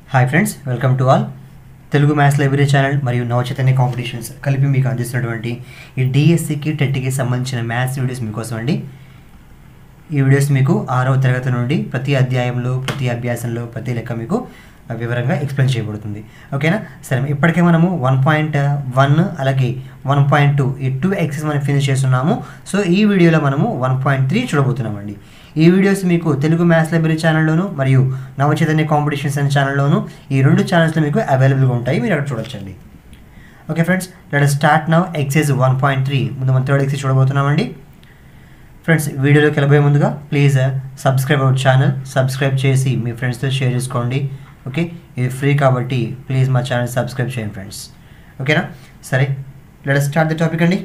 hi friends welcome to all Telugu maths library channel మరియు Navachaitanya competitions కలిపి మీకు అందిస్తున్నటువంటి ఈ డిఎస్సికి టెట్కి సంబంధించిన మ్యాథ్స్ వీడియోస్ మీకోసం అండి ఈ వీడియోస్ మీకు ఆరవ తరగతి నుండి ప్రతి అధ్యాయంలో ప్రతి అభ్యాసంలో ప్రతి లెక్క మీకు వివరంగా ఎక్స్ప్లెయిన్ చేయబడుతుంది ఓకేనా సరే ఇప్పటికే మనము వన్ పాయింట్ వన్ అలాగే వన్ పాయింట్ టూ ఈ టూ ఎక్సెస్ మనం ఫినిష్ చేస్తున్నాము సో ఈ వీడియోలో మనము వన్ పాయింట్ త్రీ చూడబోతున్నామండి ఈ వీడియోస్ మీకు తెలుగు మ్యాథ్స్ లైబ్రరీ ఛానల్లోను మరియు నవచైతన్య కాంపిటీషన్స్ అనే ఛానల్లోను ఈ రెండు ఛానల్స్లో మీకు అవైలబుల్గా ఉంటాయి మీరు అక్కడ చూడొచ్చండి okay friends let start now exercise one point three ముందు మనం థర్డ్ ఎక్సైజ్ చూడబోతున్నామండి ఫ్రెండ్స్ వీడియోలోకి వెళ్ళబోయే ముందుగా please subscribe our channel subscribe చేసి మీ ఫ్రెండ్స్తో షేర్ చేసుకోండి ఓకే ఇది ఫ్రీ కాబట్టి ప్లీజ్ మా ఛానల్ సబ్స్క్రైబ్ చేయండి ఫ్రెండ్స్ ఓకేనా సరే లెట్ స్టార్ట్ ద టాపిక్ అండి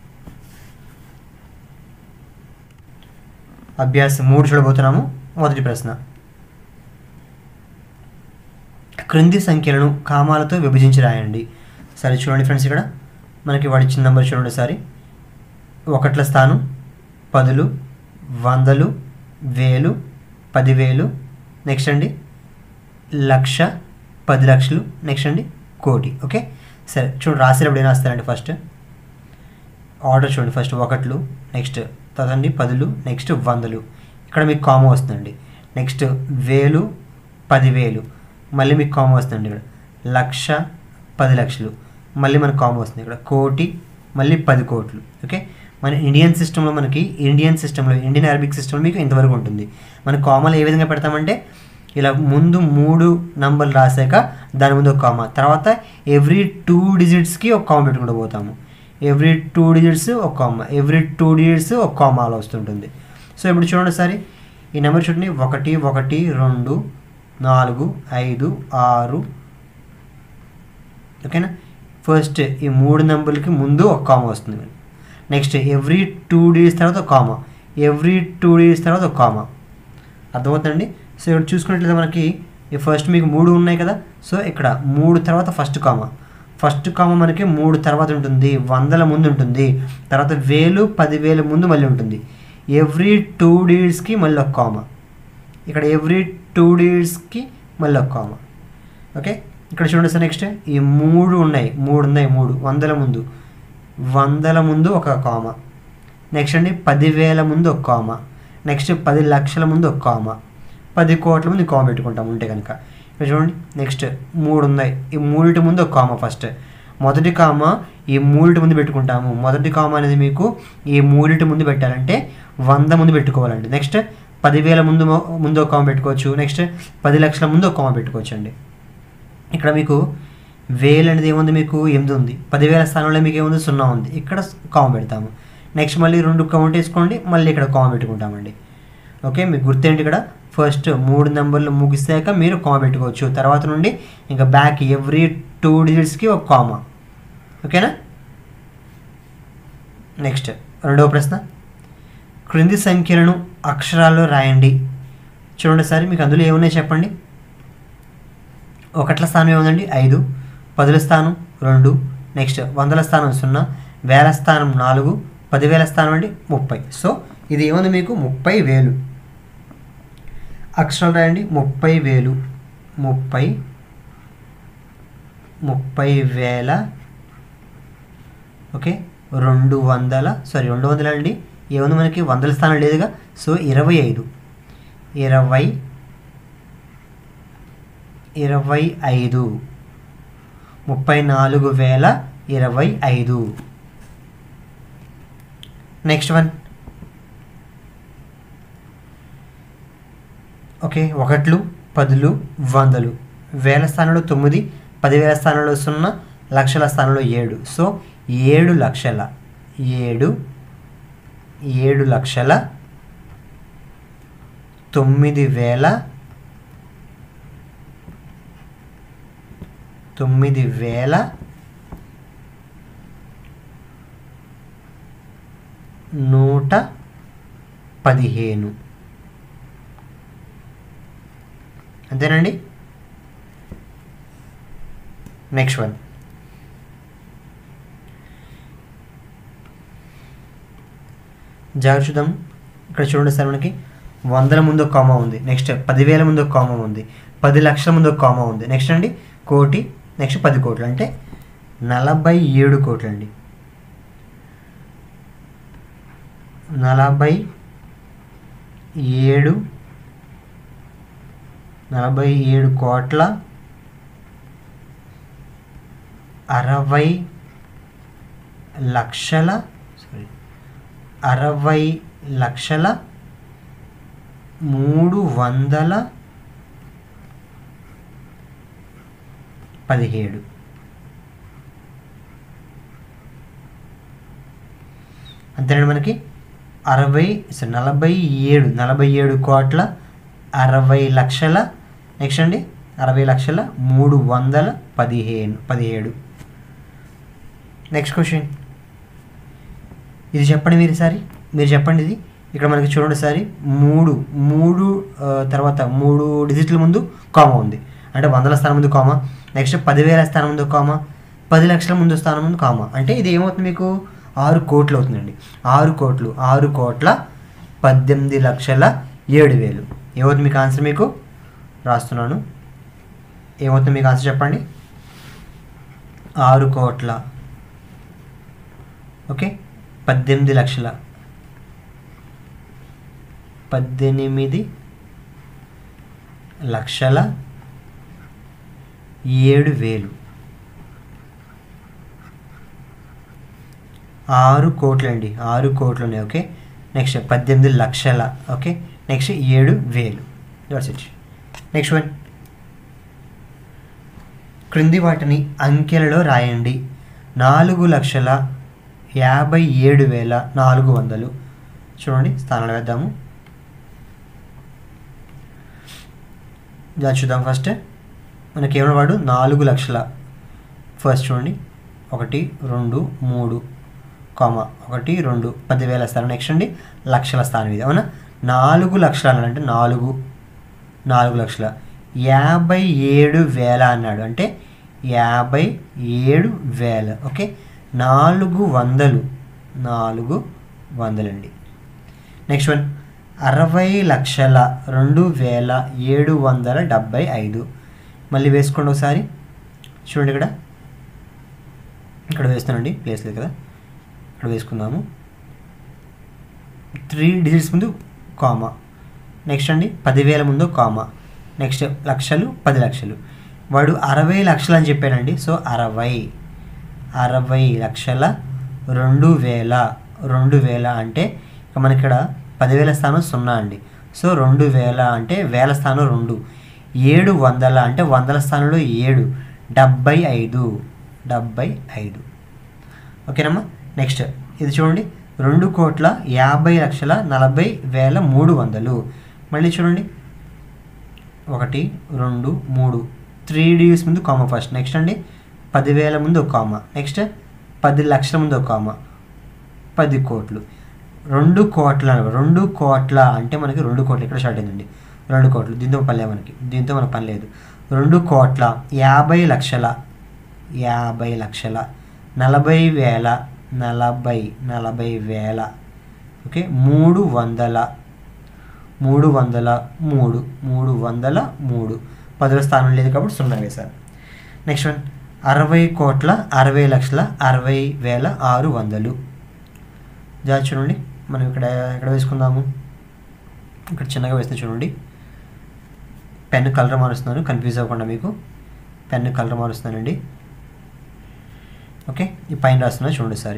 అభ్యాసం మూడు చూడబోతున్నాము మొదటి ప్రశ్న క్రింది సంఖ్యలను కామాలతో విభజించి రాయండి సరే చూడండి ఫ్రెండ్స్ ఇక్కడ మనకి వాడి ఇచ్చిన నెంబర్ చూడండి ఒకసారి ఒకట్ల స్థానం పదులు వందలు వేలు పదివేలు నెక్స్ట్ అండి లక్ష పది లక్షలు నెక్స్ట్ అండి కోటి ఓకే సరే చూడండి రాసేటప్పుడు ఏం రాస్తారండి ఫస్ట్ ఆర్డర్ చూడండి ఫస్ట్ ఒకట్లు నెక్స్ట్ తదండి పదులు నెక్స్ట్ వందలు ఇక్కడ మీకు కామా వస్తుందండి నెక్స్ట్ వేలు పదివేలు మళ్ళీ మీకు కామా వస్తుందండి ఇక్కడ లక్ష పది లక్షలు మళ్ళీ మనకు కామా వస్తుంది ఇక్కడ కోటి మళ్ళీ పది కోట్లు ఓకే మన ఇండియన్ సిస్టంలో మనకి ఇండియన్ సిస్టంలో ఇండియన్ అరబిక్ సిస్టంలో మీకు ఇంతవరకు ఉంటుంది మన కామాలు ఏ విధంగా పెడతామంటే ఇలా ముందు మూడు నంబర్లు రాసాక దాని ముందు ఒక కామా తర్వాత ఎవ్రీ టూ డిజిట్స్కి ఒక కామా పెట్టుకుంటూ పోతాము ఎవ్రీ టూ డిజిట్స్ ఒక కామా ఎవ్రీ టూ డిజిట్స్ ఒక కామా అలా వస్తుంటుంది సో ఇప్పుడు చూడండి ఒకసారి ఈ నెంబర్ చూడండి ఒకటి ఒకటి రెండు నాలుగు ఐదు ఆరు ఓకేనా ఫస్ట్ ఈ మూడు నెంబర్లకి ముందు ఒక కామా వస్తుంది నెక్స్ట్ ఎవ్రీ టూ డిజిట్స్ తర్వాత ఒక కామా ఎవ్రీ టూ డిజిట్స్ తర్వాత ఒక కామా అర్థమవుతుందండి సో ఇక్కడ చూసుకున్నట్లయితే మనకి ఈ ఫస్ట్ మీకు మూడు ఉన్నాయి కదా సో ఇక్కడ మూడు తర్వాత ఫస్ట్ కామా ఫస్ట్ కామ మనకి మూడు తర్వాత ఉంటుంది వందల ముందు ఉంటుంది తర్వాత వేలు పదివేల ముందు మళ్ళీ ఉంటుంది ఎవ్రీ టూ డీడ్స్కి మళ్ళీ ఒక కామ ఇక్కడ ఎవ్రీ టూ డీడ్స్కి మళ్ళీ ఒక కామ ఓకే ఇక్కడ చూడండి సార్ నెక్స్ట్ ఈ మూడు ఉన్నాయి మూడు ఉన్నాయి మూడు వందల ముందు వందల ముందు ఒక కామ నెక్స్ట్ అండి పదివేల ముందు ఒక కామ నెక్స్ట్ పది లక్షల ముందు ఒక కామ పది కోట్ల ముందు కామ పెట్టుకుంటాం ఉంటే కనుక ఇక్కడ చూడండి నెక్స్ట్ మూడు ఉన్నాయి ఈ మూడిటి ముందు ఒక కామ ఫస్ట్ మొదటి కామ ఈ మూడిటి ముందు పెట్టుకుంటాము మొదటి కామ అనేది మీకు ఈ మూడిటి ముందు పెట్టాలంటే వంద ముందు పెట్టుకోవాలండి నెక్స్ట్ పదివేల ముందు ముందు ఒక కామ పెట్టుకోవచ్చు నెక్స్ట్ పది లక్షల ముందు ఒక కామ పెట్టుకోవచ్చు అండి ఇక్కడ మీకు వేలు అనేది ఏముంది మీకు ఎనిమిది ఉంది పదివేల స్థానంలో మీకు ఏముంది సున్నా ఉంది ఇక్కడ కామ పెడతాము నెక్స్ట్ మళ్ళీ రెండు కౌంట్ వేసుకోండి మళ్ళీ ఇక్కడ కామ పెట్టుకుంటామండి ఓకే మీకు గుర్తేంటి ఇక్కడ ఫస్ట్ మూడు నెంబర్లు ముగిసాక మీరు కామా పెట్టుకోవచ్చు తర్వాత నుండి ఇంకా బ్యాక్ ఎవ్రీ టూ డిజిట్స్కి ఒక కామా ఓకేనా నెక్స్ట్ రెండవ ప్రశ్న క్రింది సంఖ్యలను అక్షరాల్లో రాయండి చూడండి సార్ మీకు అందులో ఏమున్నాయి చెప్పండి ఒకట్ల స్థానం ఏముందండి ఐదు పదుల స్థానం రెండు నెక్స్ట్ వందల స్థానం సున్నా వేల స్థానం నాలుగు పదివేల స్థానం అండి ముప్పై సో ఇది ఏముంది మీకు ముప్పై వేలు అక్షరాలు రాయండి ముప్పై వేలు ముప్పై ముప్పై వేల ఓకే రెండు వందల సారీ రెండు వందల అండి ఏముంది మనకి వందల స్థానం లేదుగా సో ఇరవై ఐదు ఇరవై ఇరవై ఐదు ముప్పై నాలుగు వేల ఇరవై ఐదు నెక్స్ట్ వన్ ఓకే ఒకట్లు పదులు వందలు వేల స్థానంలో తొమ్మిది పదివేల స్థానంలో సున్నా లక్షల స్థానంలో ఏడు సో ఏడు లక్షల ఏడు ఏడు లక్షల తొమ్మిది వేల తొమ్మిది వేల నూట పదిహేను అంతేనండి నెక్స్ట్ వన్ జాగ్రత్త చూద్దాం ఇక్కడ చూడండి సార్ మనకి వందల ముందు ఒక కామా ఉంది నెక్స్ట్ పదివేల ముందు ఒక కామా ఉంది పది లక్షల ముందు ఒక కామా ఉంది నెక్స్ట్ అండి కోటి నెక్స్ట్ పది కోట్లు అంటే నలభై ఏడు కోట్లు అండి నలభై ఏడు నలభై ఏడు కోట్ల అరవై లక్షల సారీ అరవై లక్షల మూడు వందల పదిహేడు అంతేనండి మనకి అరవై సారీ నలభై ఏడు నలభై ఏడు కోట్ల అరవై లక్షల నెక్స్ట్ అండి అరవై లక్షల మూడు వందల పదిహేను పదిహేడు నెక్స్ట్ క్వశ్చన్ ఇది చెప్పండి మీరు సారి మీరు చెప్పండి ఇది ఇక్కడ మనకి చూడండి సారి మూడు మూడు ఆ, తర్వాత మూడు డిజిట్ల ముందు కామ ఉంది అంటే వందల స్థానం ముందు కామ నెక్స్ట్ పదివేల స్థానం ముందు కామ పది లక్షల ముందు స్థానం ముందు కామ అంటే ఇది ఏమవుతుంది మీకు ఆరు కోట్లు అవుతుందండి ఆరు కోట్లు ఆరు కోట్ల పద్దెనిమిది లక్షల ఏడు వేలు ఏమవుతుంది మీకు ఆన్సర్ మీకు రాస్తున్నాను ఏమవుతుంది మీకు ఆన్సర్ చెప్పండి ఆరు కోట్ల ఓకే పద్దెనిమిది లక్షల పద్దెనిమిది లక్షల ఏడు వేలు ఆరు కోట్లు అండి ఆరు కోట్లు ఉన్నాయి ఓకే నెక్స్ట్ పద్దెనిమిది లక్షల ఓకే నెక్స్ట్ ఏడు వేలు దట్స్ ఇట్ నెక్స్ట్ వన్ క్రింది వాటిని అంకెలలో రాయండి నాలుగు లక్షల యాభై ఏడు వేల నాలుగు వందలు చూడండి స్థానాలు వేద్దాము ఇలా చూద్దాం ఫస్ట్ మనకి ఏమన్నా వాడు నాలుగు లక్షల ఫస్ట్ చూడండి ఒకటి రెండు మూడు కామ ఒకటి రెండు పదివేల స్థానం నెక్స్ట్ అండి లక్షల స్థానం ఇది అవునా నాలుగు లక్షలు అన్నాడు అంటే నాలుగు నాలుగు లక్షల యాభై ఏడు వేల అన్నాడు అంటే యాభై ఏడు వేల ఓకే నాలుగు వందలు నాలుగు వందలండి నెక్స్ట్ వన్ అరవై లక్షల రెండు వేల ఏడు వందల డెబ్భై ఐదు మళ్ళీ వేసుకోండి ఒకసారి చూడండి ఇక్కడ ఇక్కడ వేస్తానండి ప్లేస్ లేదు కదా ఇక్కడ వేసుకుందాము త్రీ డిజిట్స్ ముందు కామా నెక్స్ట్ అండి పదివేల ముందు కామా నెక్స్ట్ లక్షలు పది లక్షలు వాడు అరవై లక్షలు అని చెప్పాడండి సో అరవై అరవై లక్షల రెండు వేల రెండు వేల అంటే ఇక మనకి ఇక్కడ పదివేల స్థానం సున్నా అండి సో రెండు వేల అంటే వేల స్థానం రెండు ఏడు వందల అంటే వందల స్థానంలో ఏడు డెబ్బై ఐదు డెబ్బై ఐదు ఓకేనమ్మా నెక్స్ట్ ఇది చూడండి రెండు కోట్ల యాభై లక్షల నలభై వేల మూడు వందలు మళ్ళీ చూడండి ఒకటి రెండు మూడు త్రీ డీస్ ముందు కామ ఫస్ట్ నెక్స్ట్ అండి పదివేల ముందు ఒక కామ నెక్స్ట్ పది లక్షల ముందు ఒక కామ పది కోట్లు రెండు కోట్ల రెండు కోట్ల అంటే మనకి రెండు కోట్లు ఇక్కడ స్టార్ట్ అయిందండి రెండు కోట్లు దీంతో పని లేదు మనకి దీంతో మనకు పని లేదు రెండు కోట్ల యాభై లక్షల యాభై లక్షల నలభై వేల నలభై నలభై వేల ఓకే మూడు వందల మూడు వందల మూడు మూడు వందల మూడు పదవ స్థానం లేదు కాబట్టి సున్నా వేశారు నెక్స్ట్ వన్ అరవై కోట్ల అరవై లక్షల అరవై వేల ఆరు వందలు జా చూడండి మనం ఇక్కడ ఎక్కడ వేసుకుందాము ఇక్కడ చిన్నగా వేస్తే చూడండి పెన్ కలర్ మారుస్తున్నాను కన్ఫ్యూజ్ అవ్వకుండా మీకు పెన్ కలర్ మారుస్తున్నానండి ఓకే ఈ పైన రాస్తున్నా చూడండి సారి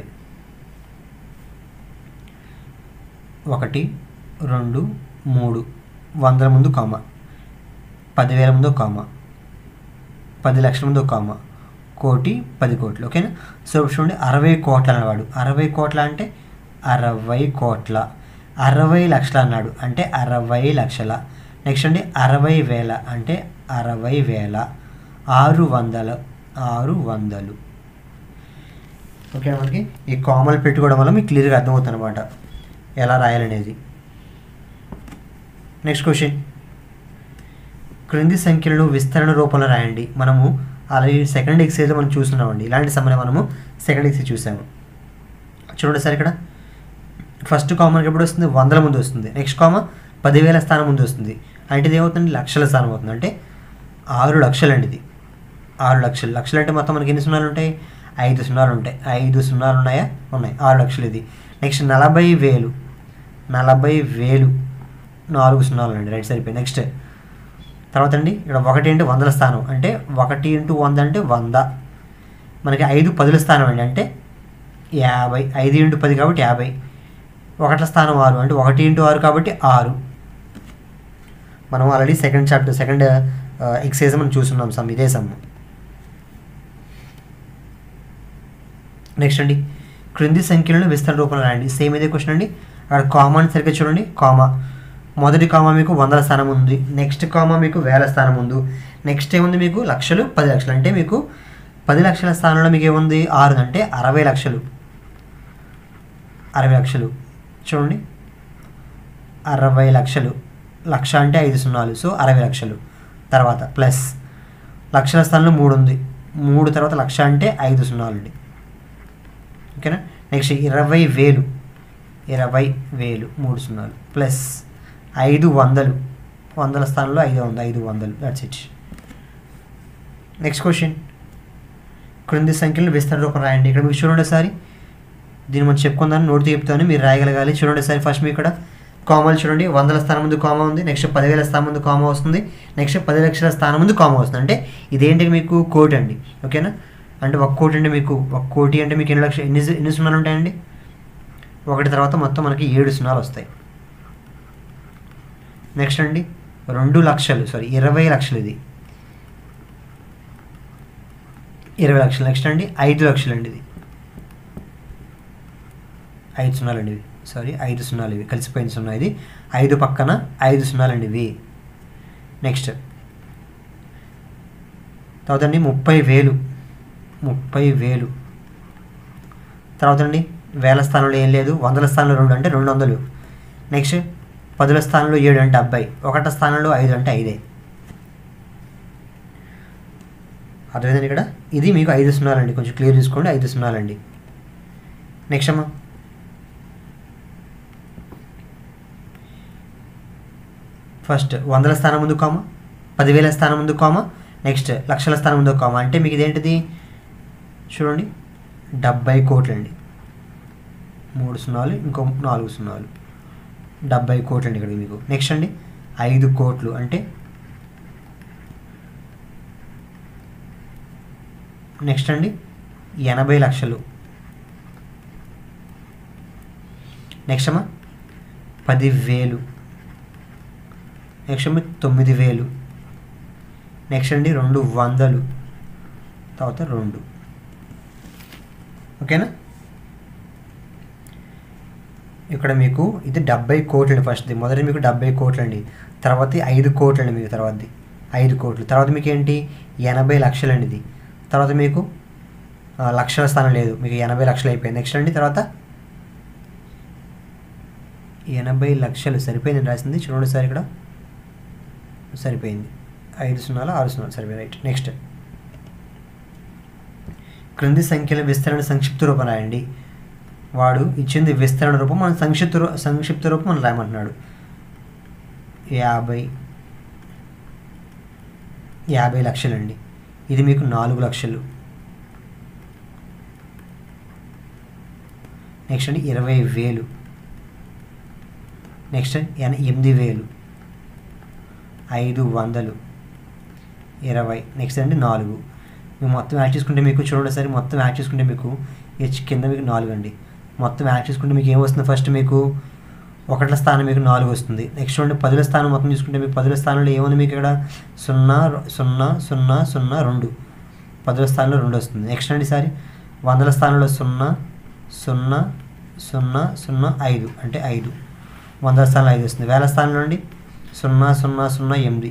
ఒకటి రెండు మూడు వందల ముందు కామ పదివేల ముందు కామ పది లక్షల ముందు కామ కోటి పది కోట్లు ఓకేనా సో ఇప్పుడు చూడండి అరవై కోట్ల అన్నవాడు అరవై కోట్ల అంటే అరవై కోట్ల అరవై లక్షలు అన్నాడు అంటే అరవై లక్షల నెక్స్ట్ అండి అరవై వేల అంటే అరవై వేల ఆరు వందల ఆరు వందలు ఓకే మనకి ఈ కామలు పెట్టుకోవడం వల్ల మీకు క్లియర్గా అర్థమవుతుంది అనమాట ఎలా రాయాలనేది నెక్స్ట్ క్వశ్చన్ క్రింది సంఖ్యలను విస్తరణ రూపంలో రాయండి మనము అలాగే సెకండ్ ఎక్సైజ్లో మనం చూస్తున్నామండి ఇలాంటి సమయంలో మనము సెకండ్ ఎక్సైజ్ చూసాము చూడండి సార్ ఇక్కడ ఫస్ట్ కామన్కి ఎప్పుడు వస్తుంది వందల ముందు వస్తుంది నెక్స్ట్ కామ పదివేల స్థానం ముందు వస్తుంది అంటే ఇది ఏమవుతుంది లక్షల స్థానం అవుతుంది అంటే ఆరు లక్షలు అండి ఇది ఆరు లక్షలు లక్షలు అంటే మొత్తం మనకి ఎన్ని సున్నాలు ఉంటాయి ఐదు సున్నాలు ఉంటాయి ఐదు సున్నాలు ఉన్నాయా ఉన్నాయి ఆరు లక్షలు ఇది నెక్స్ట్ నలభై వేలు నలభై వేలు నాలుగు సున్నాలు అండి రైట్ సరిపోయి నెక్స్ట్ తర్వాత అండి ఇక్కడ ఒకటి ఇంటూ వందల స్థానం అంటే ఒకటి ఇంటూ వంద అంటే వంద మనకి ఐదు పదుల స్థానం అండి అంటే యాభై ఐదు ఇంటూ పది కాబట్టి యాభై ఒకట్ల స్థానం ఆరు అంటే ఒకటి ఇంటూ ఆరు కాబట్టి ఆరు మనం already second chapter second exercise మనం చూస్తున్నాం సమ్ ఇదే సమ్ నెక్స్ట్ అండి క్రింది సంఖ్యలను విస్తరణ రూపంలో రాయండి సేమ్ ఇదే క్వశ్చన్ అండి అక్కడ కామా అని సరిగ్గా చూడండి కామా మొదటి కామా మీకు వందల స్థానం ఉంది నెక్స్ట్ కామా మీకు వేల స్థానం ఉంది నెక్స్ట్ ఏముంది మీకు లక్షలు పది లక్షలు అంటే మీకు పది లక్షల స్థానంలో మీకు ఏముంది ఆరు అంటే అరవై లక్షలు అరవై లక్షలు చూడండి అరవై లక్షలు లక్ష అంటే ఐదు సున్నాలు సో అరవై లక్షలు తర్వాత ప్లస్ లక్షల స్థానంలో మూడు ఉంది మూడు తర్వాత లక్ష అంటే ఐదు సున్నాలు అండి ఓకేనా నెక్స్ట్ ఇరవై వేలు ఇరవై వేలు మూడు సున్నాలు ప్లస్ ఐదు వందలు వందల స్థానంలో ఐదు ఉంది ఐదు వందలు దట్స్ ఇట్ నెక్స్ట్ క్వశ్చన్ క్రింది సంఖ్యలను విస్తరణ రూపం రాయండి ఇక్కడ మీకు చూడండి ఒకసారి దీన్ని మనం చెప్పుకుందాం నోటి చెప్తాను మీరు రాయగలగాలి చూడండి ఒకసారి ఫస్ట్ మీ ఇక్కడ కామాలు చూడండి వందల స్థానం ముందు కామా ఉంది నెక్స్ట్ పదివేల స్థానం ముందు కామా వస్తుంది నెక్స్ట్ పది లక్షల స్థానం ముందు కామా వస్తుంది అంటే ఇదేంటి మీకు కోటి అండి ఓకేనా అంటే ఒక కోటి అంటే మీకు ఒక కోటి అంటే మీకు ఎన్ని లక్షలు ఎన్ని ఎన్ని సున్నాలు ఉంటాయండి ఒకటి తర్వాత మొత్తం మనకి ఏడు సున్నాలు వస్తాయి నెక్స్ట్ అండి రెండు లక్షలు సారీ ఇరవై లక్షలు ఇది ఇరవై లక్షలు నెక్స్ట్ అండి ఐదు లక్షలు అండి ఇది ఐదు సున్నాలు అండి ఇవి సారీ ఐదు సున్నాలు ఇవి కలిసిపోయిన సున్నా ఇది ఐదు పక్కన ఐదు సున్నాలు అండి ఇవి నెక్స్ట్ తర్వాత అండి ముప్పై వేలు ముప్పై వేలు తర్వాత అండి వేల స్థానంలో ఏం లేదు వందల స్థానంలో రెండు అంటే రెండు వందలు నెక్స్ట్ పదుల స్థానంలో ఏడు అంటే అబ్బాయి ఒకట స్థానంలో ఐదు అంటే ఐదే అర్థమైందండి ఇక్కడ ఇది మీకు ఐదు సున్నాలండి కొంచెం క్లియర్ చూసుకోండి ఐదు సున్నాలండి నెక్స్ట్ అమ్మా ఫస్ట్ వందల స్థానం ముందు కామ పదివేల స్థానం ముందు కామ నెక్స్ట్ లక్షల స్థానం ముందు కామ అంటే మీకు ఇదేంటిది చూడండి డెబ్బై కోట్లు అండి మూడు సున్నాలు ఇంకో నాలుగు సున్నాలు డెబ్బై కోట్లు అండి ఇక్కడ మీకు నెక్స్ట్ అండి ఐదు కోట్లు అంటే నెక్స్ట్ అండి ఎనభై లక్షలు నెక్స్ట్ అమ్మా పదివేలు నెక్స్ట్ అమ్మ తొమ్మిది వేలు నెక్స్ట్ అండి రెండు వందలు తర్వాత రెండు ఓకేనా ఇక్కడ మీకు ఇది డెబ్బై కోట్లు ఫస్ట్ది మొదటి మీకు డెబ్బై కోట్లు అండి తర్వాత ఐదు కోట్లు అండి మీకు తర్వాతది ఐదు కోట్లు తర్వాత మీకు ఏంటి ఎనభై లక్షలు అండి ఇది తర్వాత మీకు ఆ, లక్షల స్థానం లేదు మీకు ఎనభై లక్షలు అయిపోయింది నెక్స్ట్ అండి తర్వాత ఎనభై లక్షలు సరిపోయింది రాసింది చూడండి సార్ ఇక్కడ సరిపోయింది ఐదు సున్నాలు ఆరు సున్నాలు సరిపోయింది రైట్ నెక్స్ట్ క్రింది సంఖ్యల విస్తరణ సంక్షిప్త రూపం రాయండి వాడు ఇచ్చింది విస్తరణ రూపం మనం సంక్షిప్త రూ- సంక్షిప్త రూపం మనం రాయమంటున్నాడు యాభై యాభై లక్షలండి ఇది మీకు నాలుగు లక్షలు నెక్స్ట్ అండి ఇరవై వేలు నెక్స్ట్ ఎన ఎనిమిది వేలు ఐదు వందలు ఇరవై నెక్స్ట్ అండి నాలుగు మేము మొత్తం యాడ్ చేసుకుంటే మీకు చూడండి సరే మొత్తం యాడ్ చేసుకుంటే మీకు హెచ్ కింద మీకు నాలుగు అండి మొత్తం యాడ్ చేసుకుంటే మీకు ఏం వస్తుంది ఫస్ట్ మీకు ఒకట్ల స్థానం మీకు నాలుగు వస్తుంది నెక్స్ట్ చూడండి పదుల స్థానం మొత్తం చూసుకుంటే మీకు పదుల స్థానంలో ఏముంది మీకు ఇక్కడ సున్నా సున్నా సున్నా సున్నా రెండు పదుల స్థానంలో రెండు వస్తుంది నెక్స్ట్ అండి సారి వందల స్థానంలో సున్నా సున్నా సున్నా సున్నా ఐదు అంటే ఐదు వందల స్థానంలో ఐదు వస్తుంది వేల స్థానంలో అండి సున్నా సున్నా సున్నా ఎనిమిది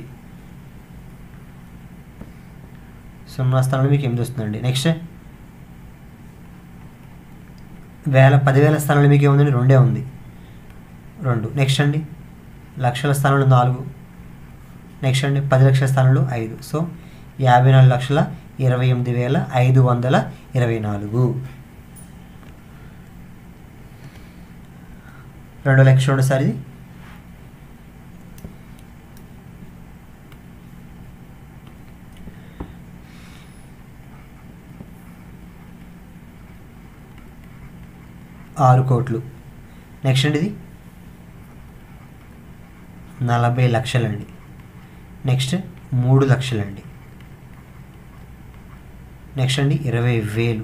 సున్నా స్థానంలో మీకు ఎనిమిది వస్తుందండి నెక్స్ట్ వేల పదివేల స్థానంలో మీకు ఏముందండి రెండే ఉంది రెండు నెక్స్ట్ అండి లక్షల స్థానంలో నాలుగు నెక్స్ట్ అండి పది లక్షల స్థానంలో ఐదు సో యాభై నాలుగు లక్షల ఇరవై ఎనిమిది వేల ఐదు వందల ఇరవై నాలుగు రెండో లక్ష చూడండి సార్ ఇది ఆరు కోట్లు నెక్స్ట్ అండి ఇది నలభై లక్షలండి నెక్స్ట్ మూడు లక్షలండి నెక్స్ట్ అండి ఇరవై వేలు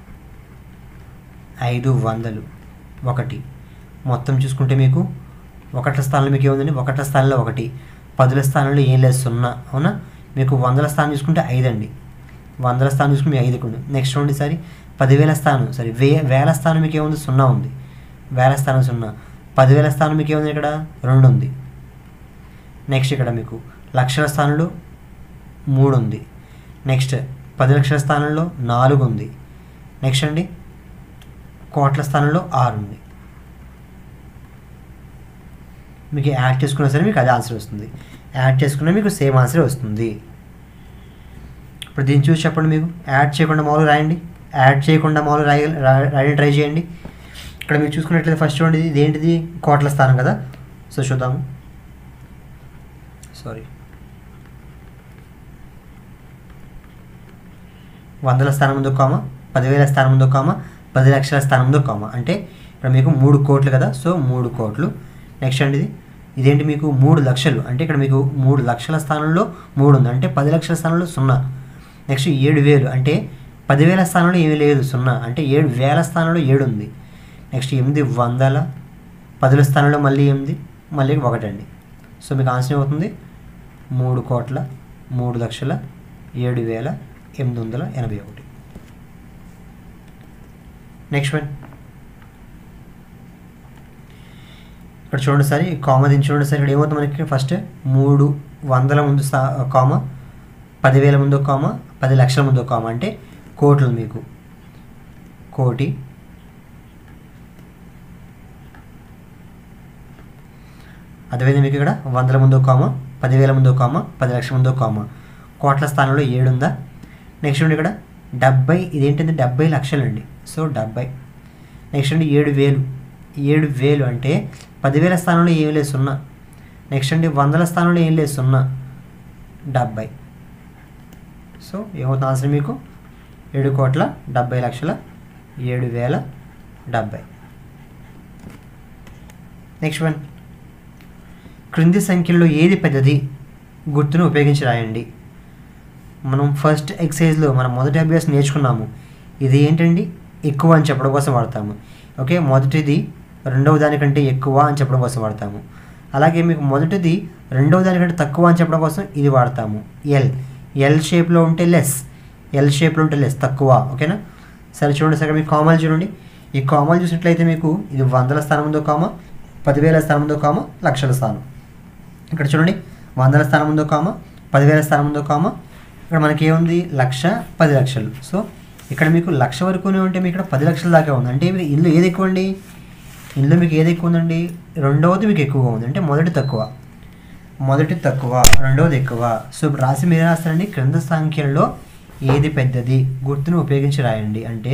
ఐదు వందలు ఒకటి మొత్తం చూసుకుంటే మీకు ఒకటి స్థానంలో మీకు ఏముందండి ఒకటి స్థానంలో ఒకటి పదుల స్థానంలో ఏం లేదు సున్నా అవునా మీకు వందల స్థానం చూసుకుంటే ఐదు అండి వందల స్థానం చూసుకుంటే మీకు ఐదు ఉంది నెక్స్ట్ ఉండి సరి పదివేల స్థానం సరే వే వేల స్థానం మీకు ఏముంది సున్నా ఉంది వేల స్థానం సున్నా పదివేల స్థానం మీకు ఏముంది ఇక్కడ రెండు ఉంది నెక్స్ట్ ఇక్కడ మీకు లక్షల స్థానంలో మూడు ఉంది నెక్స్ట్ పది లక్షల స్థానంలో నాలుగు ఉంది నెక్స్ట్ అండి కోట్ల స్థానంలో ఆరు ఉంది మీకు యాడ్ చేసుకున్నా సరే మీకు అదే ఆన్సర్ వస్తుంది యాడ్ చేసుకున్నా మీకు సేమ్ ఆన్సర్ వస్తుంది ఇప్పుడు దీన్ని చూసి చెప్పండి మీకు యాడ్ చేయకుండా మామూలు రాయండి యాడ్ చేయకుండా మామూలు రాయ రా- రాయడం ట్రై చేయండి ఇక్కడ మీరు చూసుకున్నట్లయితే ఫస్ట్ చూడండి ఇది ఏంటిది కోట్ల స్థానం కదా సో చూద్దాము సారీ వందల స్థానం ముందు కామ పదివేల స్థానం ముందు కామ పది లక్షల స్థానం ముందు కామ అంటే ఇక్కడ మీకు మూడు కోట్లు కదా సో మూడు కోట్లు నెక్స్ట్ అండి ఇది ఇదేంటి మీకు మూడు లక్షలు అంటే ఇక్కడ మీకు మూడు లక్షల స్థానంలో మూడు ఉంది అంటే పది లక్షల స్థానంలో సున్నా నెక్స్ట్ ఏడు వేలు అంటే పదివేల స్థానంలో ఏమీ లేదు సున్నా అంటే ఏడు వేల స్థానంలో ఏడు ఉంది నెక్స్ట్ ఎనిమిది వందల పదుల స్థానంలో మళ్ళీ ఎనిమిది మళ్ళీ ఒకటండి సో మీకు ఆన్సర్ ఏమవుతుంది మూడు కోట్ల మూడు లక్షల ఏడు వేల ఎనిమిది వందల ఎనభై ఒకటి నెక్స్ట్ వన్ ఇక్కడ చూడండి సార్ ఈ కామ దీన్ని చూడండి సార్ ఇక్కడ ఏమవుతుంది మనకి ఫస్ట్ మూడు వందల ముందు స్థా కామ పదివేల ముందు కామ పది లక్షల ముందు కామ అంటే కోట్లు మీకు కోటి అదేవిధంగా మీకు ఇక్కడ వందల ముందు కామ పదివేల ముందు కామ పది లక్షల ముందు కామ కోట్ల స్థానంలో ఏడు ఉందా నెక్స్ట్ ఉండి ఇక్కడ డెబ్బై ఇదేంటంటే డెబ్బై లక్షలండి సో డెబ్బై నెక్స్ట్ అండి ఏడు వేలు ఏడు వేలు అంటే పదివేల స్థానంలో ఏం లేదు సున్నా నెక్స్ట్ అండి వందల స్థానంలో ఏం లేదు సున్నా డెబ్బై సో ఏమవుతుంది ఆన్సర్ మీకు ఏడు కోట్ల డెబ్బై లక్షల ఏడు వేల డెబ్బై నెక్స్ట్ వన్ క్రింది సంఖ్యల్లో ఏది పెద్దది గుర్తును ఉపయోగించి రాయండి మనం ఫస్ట్ ఎక్సైజ్లో మనం మొదటి అభ్యాసం నేర్చుకున్నాము ఇది ఏంటండి ఎక్కువ అని చెప్పడం కోసం వాడతాము ఓకే మొదటిది రెండవ దానికంటే ఎక్కువ అని చెప్పడం కోసం వాడతాము అలాగే మీకు మొదటిది రెండవ దానికంటే తక్కువ అని చెప్పడం కోసం ఇది వాడతాము ఎల్ ఎల్ షేప్లో ఉంటే లెస్ ఎల్ షేప్లో ఉంటే లెస్ తక్కువ ఓకేనా సరే చూడండి సరే మీకు కామాలు చూడండి ఈ కామాలు చూసినట్లయితే మీకు ఇది వందల స్థానం ఉందో కామ పదివేల స్థానం ఉందో కామ లక్షల స్థానం ఇక్కడ చూడండి వందల స్థానం ఉందో కామ పదివేల స్థానం ఉందో కామ ఇక్కడ మనకి ఏముంది లక్ష పది లక్షలు సో ఇక్కడ మీకు లక్ష వరకునే ఉంటే మీకు ఇక్కడ పది లక్షల దాకా ఉంది అంటే మీకు ఇందులో ఏది ఎక్కువ అండి ఇందులో మీకు ఏది ఎక్కువ ఉందండి రెండవది మీకు ఎక్కువగా ఉంది అంటే మొదటి తక్కువ మొదటి తక్కువ రెండవది ఎక్కువ సో ఇప్పుడు రాసి మీరు రాస్తారండి క్రింద సంఖ్యల్లో ఏది పెద్దది గుర్తును ఉపయోగించి రాయండి అంటే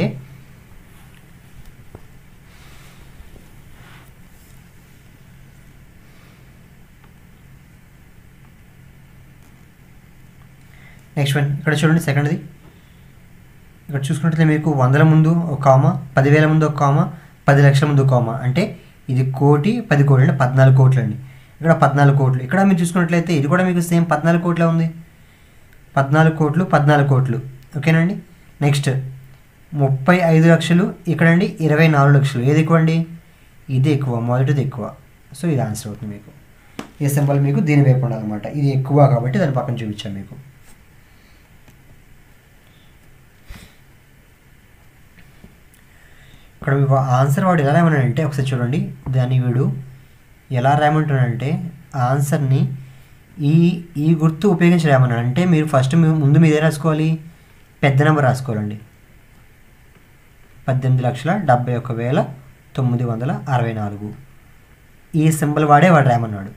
నెక్స్ట్ వన్ ఇక్కడ చూడండి సెకండ్ది ఇక్కడ చూసుకున్నట్లయితే మీకు వందల ముందు ఒక కామ పదివేల ముందు ఒక కామ పది లక్షల ముందు ఒక కామ అంటే ఇది కోటి పది కోట్లు అంటే పద్నాలుగు కోట్లు అండి ఇక్కడ పద్నాలుగు కోట్లు ఇక్కడ మీరు చూసుకున్నట్లయితే ఇది కూడా మీకు సేమ్ పద్నాలుగు కోట్లే ఉంది పద్నాలుగు కోట్లు పద్నాలుగు కోట్లు ఓకేనండి నెక్స్ట్ ముప్పై ఐదు లక్షలు ఇక్కడండి ఇరవై నాలుగు లక్షలు ఏది ఎక్కువ అండి ఇది ఎక్కువ మొదటిది ఎక్కువ సో ఇది ఆన్సర్ అవుతుంది మీకు ఈ సింబల్ మీకు దీని వైపు ఉండాలన్నమాట ఇది ఎక్కువ కాబట్టి దాని పక్కన చూపించాను మీకు ఇక్కడ మీకు ఆన్సర్ వాడు ఎలా రాయమన్నాడంటే ఒకసారి చూడండి దాన్ని వీడు ఎలా రాయమంటున్నాడంటే ఆన్సర్ని ఈ ఈ గుర్తు ఉపయోగించి రాయమన్నాడు అంటే మీరు ఫస్ట్ మీ ముందు మీదే రాసుకోవాలి పెద్ద నెంబర్ రాసుకోవాలండి పద్దెనిమిది లక్షల డెబ్బై ఒక్క వేల తొమ్మిది వందల అరవై నాలుగు ఈ సింబల్ వాడే వాడు రాయమన్నాడు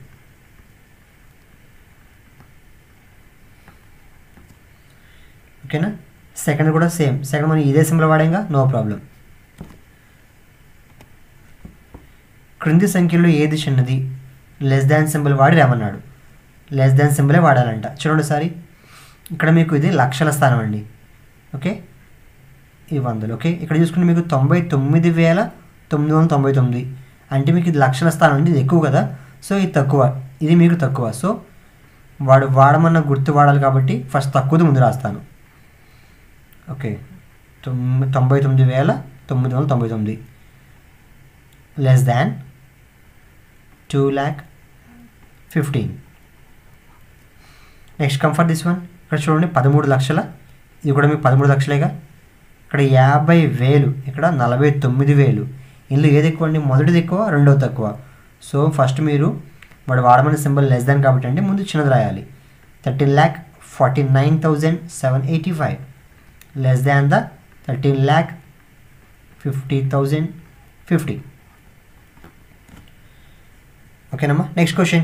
ఓకేనా సెకండ్ కూడా సేమ్ సెకండ్ మనం ఇదే సింబల్ వాడాంగా నో ప్రాబ్లం క్రింది సంఖ్యలో ఏది చిన్నది లెస్ దాన్ సింబల్ వాడి రామన్నాడు లెస్ దాన్ సింబలే వాడాలంట చూడండి ఒకసారి ఇక్కడ మీకు ఇది లక్షల స్థానం అండి ఓకే ఈ వందలు ఓకే ఇక్కడ చూసుకుంటే మీకు తొంభై తొమ్మిది వేల తొమ్మిది వందల తొంభై తొమ్మిది అంటే మీకు ఇది లక్షల స్థానం అంటే ఇది ఎక్కువ కదా సో ఇది తక్కువ ఇది మీకు తక్కువ సో వాడు వాడమన్న గుర్తు వాడాలి కాబట్టి ఫస్ట్ తక్కువది ముందు రాస్తాను ఓకే తొమ్మి తొంభై తొమ్మిది వేల తొమ్మిది వందల తొంభై తొమ్మిది less than two lakh fifteen next comfort this one ఇక్కడ చూడండి పదమూడు లక్షల ఇది కూడా మీకు పదమూడు లక్షలేగా ఇక్కడ యాభై వేలు ఇక్కడ నలభై తొమ్మిది వేలు ఇందులో ఏది ఎక్కువ అండి మొదటిది ఎక్కువ రెండోది తక్కువ సో ఫస్ట్ మీరు వాడు వాడమని సింబల్ లెస్ దాన్ కాబట్టి అండి ముందు చిన్నది రాయాలి thirteen lakh forty nine thousand seven eighty five less than the thirteen lakh fifty thousand fifty ఓకేనమ్మా నెక్స్ట్ క్వశ్చన్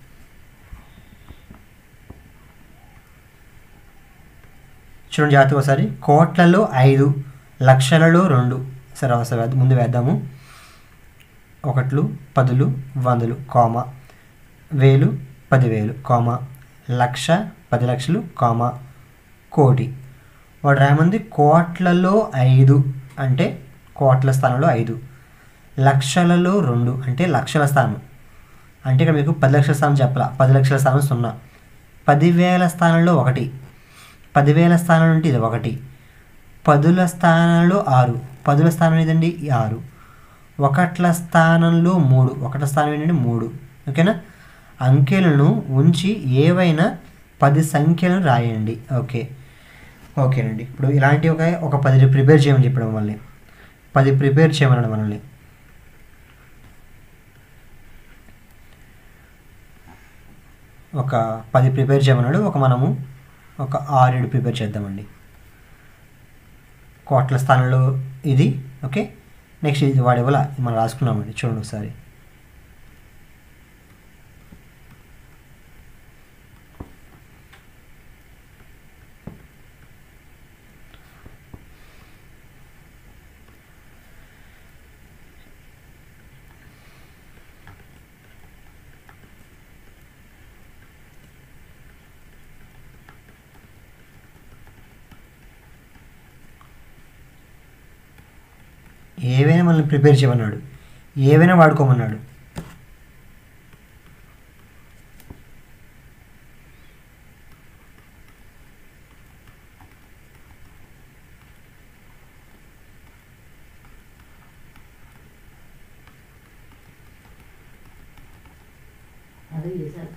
చూడండి జాగ్రత్తగా ఒకసారి కోట్లలో ఐదు లక్షలలో రెండు సరే ఒకసారి వేద్దాం- ముందు వేద్దాము ఒకట్లు పదులు వందలు కోమ వేలు పదివేలు కోమ లక్ష పది లక్షలు కోమ కోటి వాడు రాయమంది కోట్లలో ఐదు అంటే కోట్ల స్థానంలో ఐదు లక్షలలో రెండు అంటే లక్షల స్థానం అంటే ఇక్కడ మీకు పది లక్షల స్థానం చెప్పాల పది లక్షల స్థానం సున్నా పదివేల స్థానంలో ఒకటి పదివేల స్థానం నుండి ఇది ఒకటి పదుల స్థానంలో ఆరు పదుల స్థానం ఏదండి ఈ ఆరు ఒకట్ల స్థానంలో మూడు ఒకట స్థానం ఏంటంటే మూడు ఓకేనా అంకెలను ఉంచి ఏవైనా పది సంఖ్యలను రాయండి ఓకే ఓకేనండి ఇప్పుడు ఇలాంటి ఒక ఒక పది ప్రిపేర్ చేయమని చెప్పడం మళ్ళీ పది ప్రిపేర్ చేయమన్నాడు మనల్ని ఒక పది ప్రిపేర్ చేయమన్నాడు ఒక మనము ఒక ఆరేడు ప్రిపేర్ చేద్దామండి కోట్ల స్థానంలో ఇది ఓకే నెక్స్ట్ ఇది వాడు ఇవ్వాల మనం రాసుకున్నామండి చూడండి ఒకసారి ఏవైనా మనల్ని ప్రిపేర్ చేయమన్నాడు ఏవైనా వాడుకోమన్నాడు అది చేశారు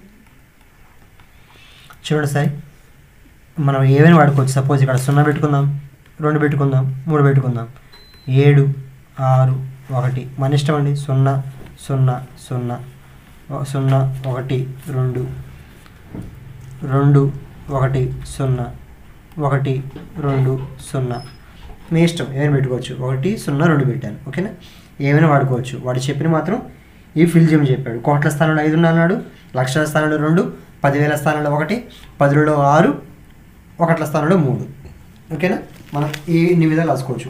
చూడండి సార్ మనం ఏవైనా వాడుకోవచ్చు సపోజ్ ఇక్కడ సున్నా పెట్టుకుందాం రెండు పెట్టుకుందాం మూడు పెట్టుకుందాం ఏడు ఆరు ఒకటి మన ఇష్టం అండి సున్నా సున్నా సున్నా ఓ- సున్నా ఒకటి రెండు రెండు ఒకటి సున్నా ఒకటి రెండు సున్నా మీ ఇష్టం ఏమైనా పెట్టుకోవచ్చు ఒకటి సున్నా రెండు పెట్టాను ఓకేనా ఏమైనా వాడుకోవచ్చు వాడు చెప్పిన మాత్రం ఈ ఫిల్ చేయమని చెప్పాడు కోట్ల స్థానంలో ఐదు అన్నాడు లక్షల స్థానంలో రెండు పదివేల స్థానంలో ఒకటి పదులలో ఆరు ఒకట్ల స్థానంలో మూడు ఓకేనా మనం ఈ ఇన్ని విధాలు రాసుకోవచ్చు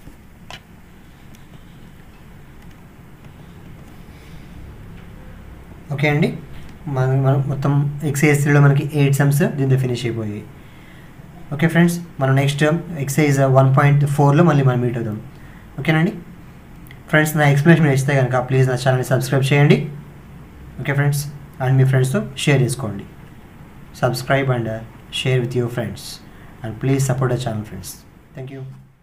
ఓకే అండి మన మనం మొత్తం ఎక్సైజ్ త్రీలో మనకి ఎయిట్ సమ్స్ దీంతో ఫినిష్ అయిపోయాయి ఓకే ఫ్రెండ్స్ మనం నెక్స్ట్ ఎక్సైజ్ వన్ పాయింట్ ఫోర్లో మళ్ళీ మనం మీట్ అవుదాం ఓకేనండి ఫ్రెండ్స్ నా ఎక్స్ప్లెనేషన్ నచ్చితే కనుక ప్లీజ్ నా ఛానల్ని సబ్స్క్రైబ్ చేయండి ఓకే ఫ్రెండ్స్ అండ్ మీ ఫ్రెండ్స్తో షేర్ చేసుకోండి subscribe and share with your friends and please support the channel friends thank you